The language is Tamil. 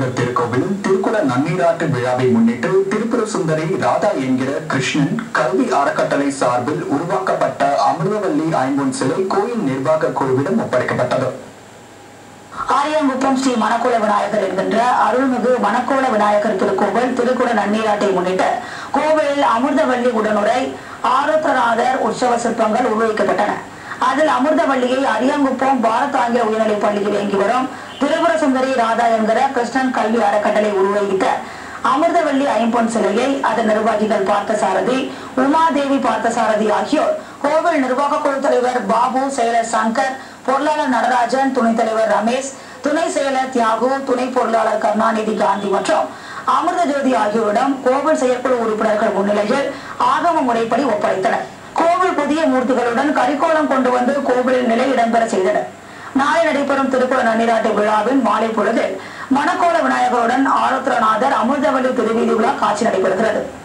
விநாயகர் திருக்கோவிலில் திருக்குட நன்னீராட்டு விழாவை முன்னிட்டு திருப்புர சுந்தரி ராதா என்கிற கிருஷ்ணன் கல்வி அறக்கட்டளை சார்பில் உருவாக்கப்பட்ட அமிர்தவல்லி ஐம்பொன் சிலை கோயில் நிர்வாக குழுவிடம் ஒப்படைக்கப்பட்டது ஆரியாங்குப்பம் ஸ்ரீ மணக்கோல விநாயகர் என்கின்ற அருள்மிகு மணக்கோல விநாயகர் திருக்கோவில் திருக்குட நன்னீராட்டை முன்னிட்டு கோவிலில் அமிர்தவள்ளி உடனுரை ஆருத்ரநாதர் உற்சவ சிற்பங்கள் உருவாக்கப்பட்டன அதில் அமிர்தவள்ளியை அரியாங்குப்பம் பாரத் ஆங்கில உயர்நிலைப் பள்ளியில் இயங்கி வரும் திருபுர சுந்தரி ராதா என்கிற கிருஷ்ணன் கல்வி அறக்கட்டளை உருவகித்த அமிர்தவள்ளி ஐம்பொன் சிலையை அதன் நிர்வாகிகள் பார்த்தசாரதி உமாதேவி பார்த்தசாரதி ஆகியோர் கோவில் நிர்வாக குழு தலைவர் பாபு செயலர் சங்கர் பொருளாளர் நடராஜன் துணைத் தலைவர் ரமேஷ் துணை செயலர் தியாகு துணை பொருளாளர் கருணாநிதி காந்தி மற்றும் அமிர்த ஜோதி ஆகியோரிடம் கோவில் செயற்குழு உறுப்பினர்கள் முன்னிலையில் ஆகம முறைப்படி ஒப்படைத்தனர் கோவில் புதிய மூர்த்திகளுடன் கரிக்கோலம் கொண்டு வந்து கோவிலில் நிலை இடம்பெற செய்தனர் நாளை நடைபெறும் திருக்குள நன்னீராட்டு விழாவின் மாலை பொழுதில் மணக்கோல விநாயகருடன் ஆருத்ரநாதர் அமிர்தவல்லி திருவீதி விழா காட்சி நடைபெறுகிறது